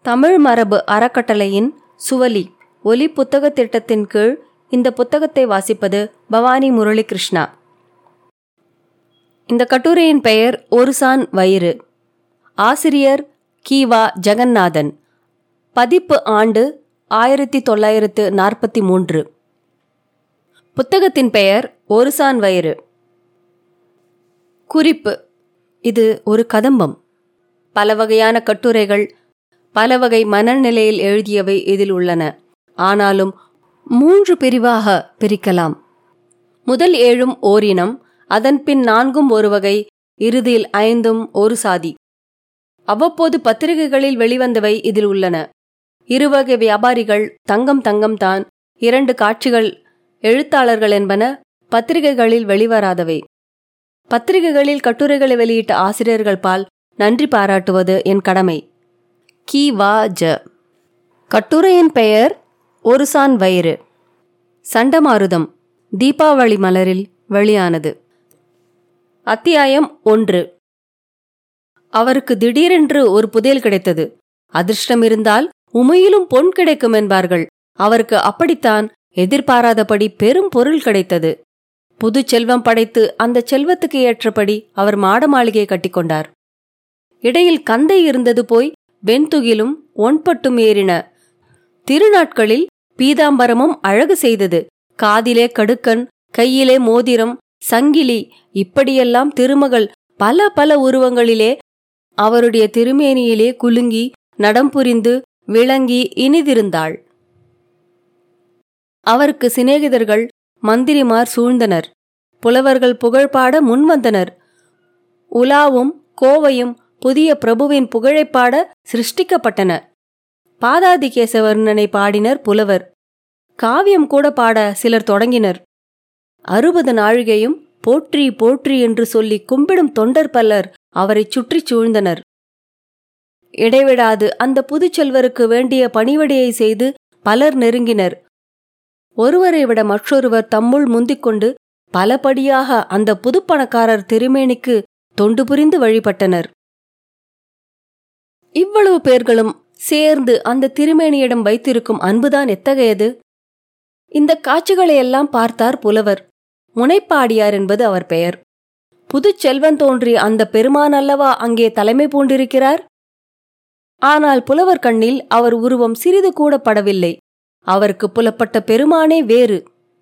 தமிழ் மரபு அறக்கட்டளையின் சுவலி ஒலி புத்தக திட்டத்தின் கீழ் இந்த புத்தகத்தை வாசிப்பது பவானி முரளிகிருஷ்ணா இந்த கட்டுரையின் பெயர் ஒருசான் வயிறு ஆசிரியர் கீவா ஜெகநாதன் பதிப்பு ஆண்டு ஆயிரத்தி தொள்ளாயிரத்து நாற்பத்தி மூன்று புத்தகத்தின் பெயர் ஒருசான் வயிறு குறிப்பு இது ஒரு கதம்பம் பல வகையான கட்டுரைகள் பல வகை மனநிலையில் எழுதியவை இதில் உள்ளன ஆனாலும் மூன்று பிரிவாக பிரிக்கலாம் முதல் ஏழும் ஓரினம் அதன்பின் நான்கும் ஒரு வகை இறுதியில் ஐந்தும் ஒரு சாதி அவ்வப்போது பத்திரிகைகளில் வெளிவந்தவை இதில் உள்ளன இருவகை வியாபாரிகள் தங்கம் தங்கம் தான் இரண்டு காட்சிகள் எழுத்தாளர்கள் என்பன பத்திரிகைகளில் வெளிவராதவை பத்திரிகைகளில் கட்டுரைகளை வெளியிட்ட ஆசிரியர்கள் பால் நன்றி பாராட்டுவது என் கடமை கி வா ஜ கட்டுரையின் பெயர் ஒருசான் வயிறு சண்டமாருதம் தீபாவளி மலரில் வெளியானது அத்தியாயம் ஒன்று அவருக்கு திடீரென்று ஒரு புதையல் கிடைத்தது அதிர்ஷ்டம் இருந்தால் உமையிலும் பொன் கிடைக்கும் என்பார்கள் அவருக்கு அப்படித்தான் எதிர்பாராதபடி பெரும் பொருள் கிடைத்தது புது செல்வம் படைத்து அந்த செல்வத்துக்கு ஏற்றபடி அவர் மாட மாளிகையை கட்டிக்கொண்டார் இடையில் கந்தை இருந்தது போய் வெண்துகிலும் ஒன்பட்டும் ஏறின திருநாட்களில் பீதாம்பரமும் அழகு செய்தது காதிலே கடுக்கன் கையிலே மோதிரம் சங்கிலி இப்படியெல்லாம் திருமகள் பல பல உருவங்களிலே அவருடைய திருமேனியிலே குலுங்கி நடம் புரிந்து விளங்கி இனிதிருந்தாள் அவருக்கு சிநேகிதர்கள் மந்திரிமார் சூழ்ந்தனர் புலவர்கள் புகழ்பாட முன்வந்தனர் உலாவும் கோவையும் புதிய பிரபுவின் புகழைப்பாட சிருஷ்டிக்கப்பட்டன பாதாதி கேசவர்ணனை பாடினர் புலவர் காவியம் கூட பாட சிலர் தொடங்கினர் அறுபது நாழிகையும் போற்றி போற்றி என்று சொல்லி கும்பிடும் தொண்டர் பல்லர் அவரைச் சுற்றிச் சூழ்ந்தனர் இடைவிடாது அந்த புதுச்செல்வருக்கு வேண்டிய பணிவடையை செய்து பலர் நெருங்கினர் ஒருவரை விட மற்றொருவர் தம்முள் முந்திக்கொண்டு பலபடியாக அந்த புதுப்பணக்காரர் திருமேனிக்கு தொண்டு புரிந்து வழிபட்டனர் இவ்வளவு பேர்களும் சேர்ந்து அந்த திருமேனியிடம் வைத்திருக்கும் அன்புதான் எத்தகையது இந்த காட்சிகளையெல்லாம் பார்த்தார் புலவர் முனைப்பாடியார் என்பது அவர் பெயர் புதுச் செல்வன் தோன்றிய அந்த பெருமான் அல்லவா அங்கே தலைமை பூண்டிருக்கிறார் ஆனால் புலவர் கண்ணில் அவர் உருவம் சிறிது கூட படவில்லை அவருக்கு புலப்பட்ட பெருமானே வேறு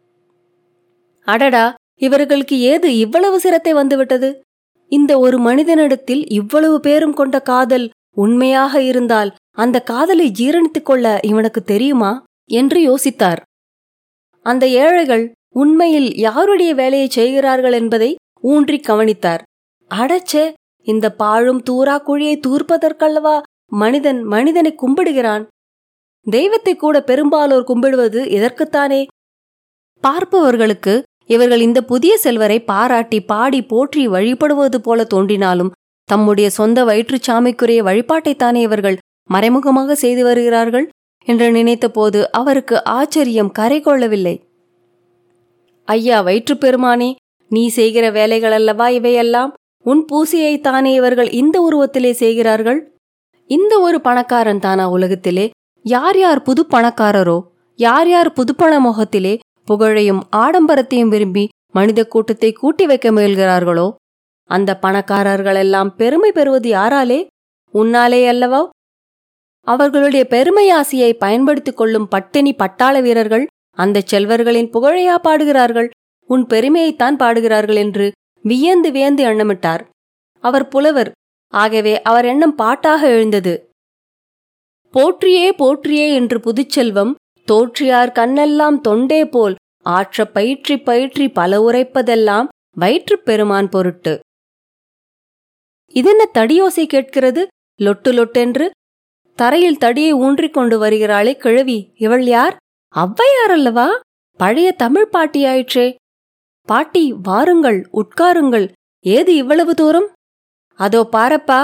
அடடா இவர்களுக்கு ஏது இவ்வளவு சிரத்தை வந்துவிட்டது இந்த ஒரு மனிதனிடத்தில் இவ்வளவு பேரும் கொண்ட காதல் உண்மையாக இருந்தால் அந்த காதலை ஜீரணித்துக் கொள்ள இவனுக்கு தெரியுமா என்று யோசித்தார் அந்த ஏழைகள் உண்மையில் யாருடைய வேலையை செய்கிறார்கள் என்பதை ஊன்றி கவனித்தார் அடச்சே இந்த பாழும் தூரா குழியை தூர்ப்பதற்கல்லவா மனிதன் மனிதனை கும்பிடுகிறான் தெய்வத்தை கூட பெரும்பாலோர் கும்பிடுவது எதற்குத்தானே பார்ப்பவர்களுக்கு இவர்கள் இந்த புதிய செல்வரை பாராட்டி பாடி போற்றி வழிபடுவது போல தோன்றினாலும் தம்முடைய சொந்த வயிற்றுச்சாமிக்குரிய வழிபாட்டைத்தானே இவர்கள் மறைமுகமாக செய்து வருகிறார்கள் என்று நினைத்தபோது அவருக்கு ஆச்சரியம் கரை கொள்ளவில்லை ஐயா வயிற்றுப் பெருமானே நீ செய்கிற வேலைகளல்லவா இவையெல்லாம் உன் பூசையைத்தானே இவர்கள் இந்த உருவத்திலே செய்கிறார்கள் இந்த ஒரு பணக்காரன் தானா உலகத்திலே யார் யார் புது பணக்காரரோ யார் யார் புதுப்பண முகத்திலே புகழையும் ஆடம்பரத்தையும் விரும்பி மனித கூட்டத்தை கூட்டி வைக்க முயல்கிறார்களோ அந்த பணக்காரர்களெல்லாம் பெருமை பெறுவது யாராலே உன்னாலே அல்லவா அவர்களுடைய பெருமை ஆசையை பயன்படுத்திக் கொள்ளும் பட்டினி பட்டாள வீரர்கள் அந்த செல்வர்களின் புகழையா பாடுகிறார்கள் உன் பெருமையைத்தான் பாடுகிறார்கள் என்று வியந்து வியந்து எண்ணமிட்டார் அவர் புலவர் ஆகவே அவர் எண்ணம் பாட்டாக எழுந்தது போற்றியே போற்றியே என்று புதுச்செல்வம் தோற்றியார் கண்ணெல்லாம் தொண்டே போல் ஆற்ற பயிற்றி பயிற்றி பல உரைப்பதெல்லாம் வயிற்றுப் பெருமான் பொருட்டு இதென்ன தடியோசை கேட்கிறது லொட்டு லொட்டென்று தரையில் தடியை ஊன்றிக் கொண்டு வருகிறாளே கிழவி இவள் யார் ஔவையார் அல்லவா பழைய தமிழ் பாட்டியாயிற்றே பாட்டி வாருங்கள் உட்காருங்கள் ஏது இவ்வளவு தூரம் அதோ பாரப்பா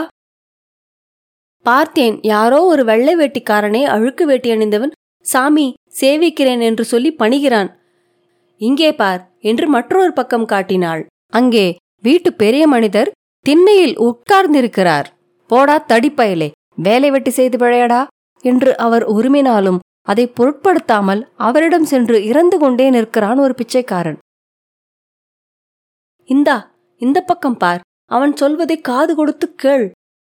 பார்த்தேன் யாரோ ஒரு வெள்ளை வேட்டிக்காரனே அழுக்கு வேட்டி அணிந்தவன் சாமி சேவிக்கிறேன் என்று சொல்லி பணிகிறான் இங்கே பார் என்று மற்றொரு பக்கம் காட்டினாள் அங்கே வீட்டு பெரிய மனிதர் திண்ணையில் உட்கார்ந்திருக்கிறார் போடா தடிப்பயலே வேலை வெட்டி செய்து பிழையடா என்று அவர் உருமினாலும் அதை பொருட்படுத்தாமல் அவரிடம் சென்று இறந்து கொண்டே நிற்கிறான் ஒரு பிச்சைக்காரன் இந்தா இந்த பக்கம் பார் அவன் சொல்வதை காது கொடுத்து கேள்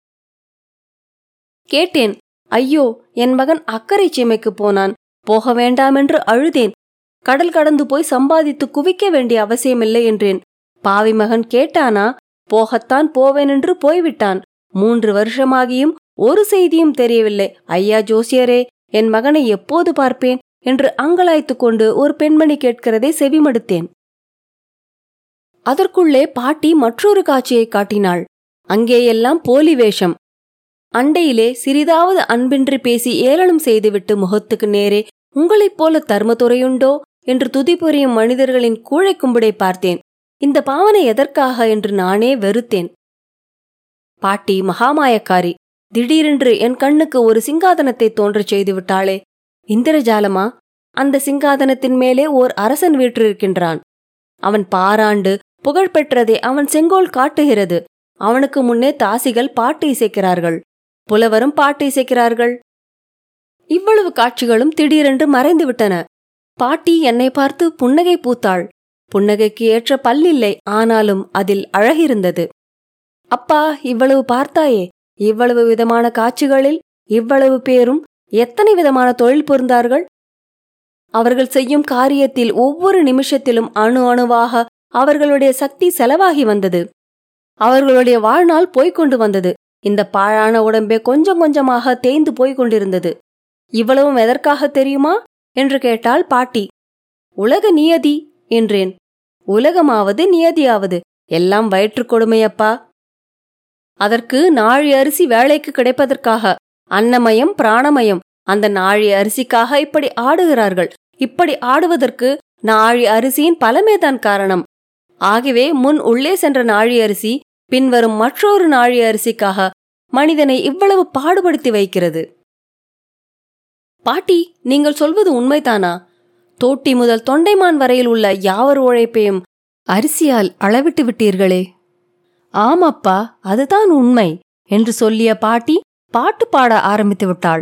கேட்டேன் ஐயோ என் மகன் அக்கறை சீமைக்கு போனான் போக வேண்டாமென்று அழுதேன் கடல் கடந்து போய் சம்பாதித்து குவிக்க வேண்டிய அவசியமில்லை என்றேன் பாவி மகன் கேட்டானா போகத்தான் போவேன் என்று போய்விட்டான் மூன்று வருஷமாகியும் ஒரு செய்தியும் தெரியவில்லை ஐயா ஜோசியரே என் மகனை எப்போது பார்ப்பேன் என்று அங்கலாய்த்துக் கொண்டு ஒரு பெண்மணி கேட்கிறதை செவிமடுத்தேன் அதற்குள்ளே பாட்டி மற்றொரு காட்சியை காட்டினாள் அங்கேயெல்லாம் போலி வேஷம் அண்டையிலே சிறிதாவது அன்பின்றி பேசி ஏளனம் செய்துவிட்டு முகத்துக்கு நேரே உங்களைப் போல தர்மத்துறையுண்டோ என்று துதி புரியும் மனிதர்களின் கூழை கும்பிடை பார்த்தேன் இந்த பாவனை எதற்காக என்று நானே வெறுத்தேன் பாட்டி மகாமாயக்காரி திடீரென்று என் கண்ணுக்கு ஒரு சிங்காதனத்தை தோன்றச் செய்துவிட்டாளே இந்திரஜாலமா அந்த சிங்காதனத்தின் மேலே ஓர் அரசன் வீற்றிருக்கின்றான் அவன் பாராண்டு புகழ்பெற்றதை அவன் செங்கோல் காட்டுகிறது அவனுக்கு முன்னே தாசிகள் பாட்டு இசைக்கிறார்கள் புலவரும் பாட்டு இசைக்கிறார்கள் இவ்வளவு காட்சிகளும் திடீரென்று மறைந்துவிட்டன பாட்டி என்னை பார்த்து புன்னகை பூத்தாள் புன்னகைக்கு ஏற்ற பல்லில்லை ஆனாலும் அதில் அழகிருந்தது அப்பா இவ்வளவு பார்த்தாயே இவ்வளவு விதமான காட்சிகளில் இவ்வளவு பேரும் எத்தனை விதமான தொழில் புரிந்தார்கள் அவர்கள் செய்யும் காரியத்தில் ஒவ்வொரு நிமிஷத்திலும் அணு அணுவாக அவர்களுடைய சக்தி செலவாகி வந்தது அவர்களுடைய வாழ்நாள் போய்க் கொண்டு வந்தது இந்த பாழான உடம்பே கொஞ்சம் கொஞ்சமாக தேய்ந்து போய்க் கொண்டிருந்தது இவ்வளவும் எதற்காக தெரியுமா என்று கேட்டாள் பாட்டி உலக நியதி என்றேன் உலகமாவது நியதியாவது எல்லாம் வயிற்றுக் கொடுமையப்பா அதற்கு நாழி அரிசி வேலைக்கு கிடைப்பதற்காக அன்னமயம் பிராணமயம் அந்த நாழி அரிசிக்காக இப்படி ஆடுகிறார்கள் இப்படி ஆடுவதற்கு நாழி அரிசியின் பலமேதான் காரணம் ஆகவே முன் உள்ளே சென்ற நாழி அரிசி பின்வரும் மற்றொரு நாழி அரிசிக்காக மனிதனை இவ்வளவு பாடுபடுத்தி வைக்கிறது பாட்டி நீங்கள் சொல்வது உண்மைதானா தோட்டி முதல் தொண்டைமான் வரையில் உள்ள யாவர் உழைப்பையும் அரிசியால் அளவிட்டு விட்டீர்களே ஆமப்பா அதுதான் உண்மை என்று சொல்லிய பாட்டி பாட்டு பாட ஆரம்பித்து விட்டாள்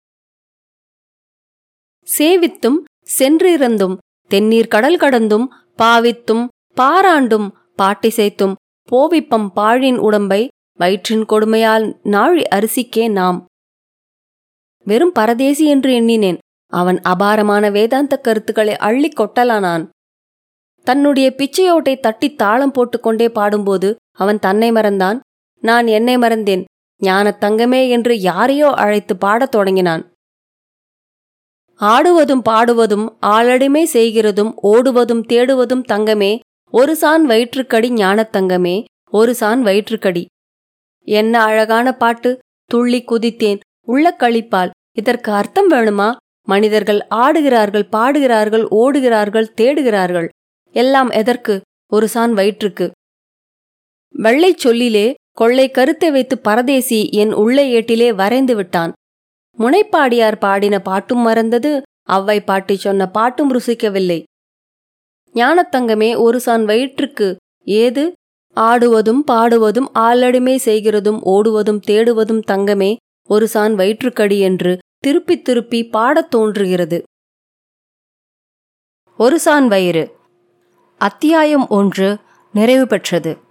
சேவித்தும் சென்றிருந்தும் தென்னீர் கடல் கடந்தும் பாவித்தும் பாராண்டும் பாட்டிசைத்தும் போவிப்பம் பாழின் உடம்பை வயிற்றின் கொடுமையால் நாழி அரிசிக்கே நாம் வெறும் பரதேசி என்று எண்ணினேன் அவன் அபாரமான வேதாந்த கருத்துக்களை அள்ளிக் கொட்டலானான் தன்னுடைய பிச்சையோட்டை தட்டி தாளம் போட்டுக்கொண்டே பாடும்போது அவன் தன்னை மறந்தான் நான் என்னை மறந்தேன் ஞானத் தங்கமே என்று யாரையோ அழைத்து பாடத் தொடங்கினான் ஆடுவதும் பாடுவதும் ஆளடிமை செய்கிறதும் ஓடுவதும் தேடுவதும் தங்கமே ஒரு சான் வயிற்றுக்கடி ஞானத் தங்கமே ஒரு சான் வயிற்றுக்கடி என்ன அழகான பாட்டு துள்ளி குதித்தேன் உள்ள களிப்பால் இதற்கு அர்த்தம் வேணுமா மனிதர்கள் ஆடுகிறார்கள் பாடுகிறார்கள் ஓடுகிறார்கள் தேடுகிறார்கள் எல்லாம் எதற்கு ஒரு சான் வயிற்றுக்கு வெள்ளைச் சொல்லிலே கொள்ளை கருத்தை வைத்து பரதேசி என் உள்ள ஏட்டிலே வரைந்து விட்டான் முனைப்பாடியார் பாடின பாட்டும் மறந்தது அவ்வை பாட்டி சொன்ன பாட்டும் ருசிக்கவில்லை ஞானத்தங்கமே ஒரு சான் வயிற்றுக்கு ஏது ஆடுவதும் பாடுவதும் ஆளடிமை செய்கிறதும் ஓடுவதும் தேடுவதும் தங்கமே ஒரு சான் வயிற்றுக்கடி என்று திருப்பி திருப்பி பாடத் தோன்றுகிறது ஒரு சான் வயிறு அத்தியாயம் ஒன்று நிறைவு பெற்றது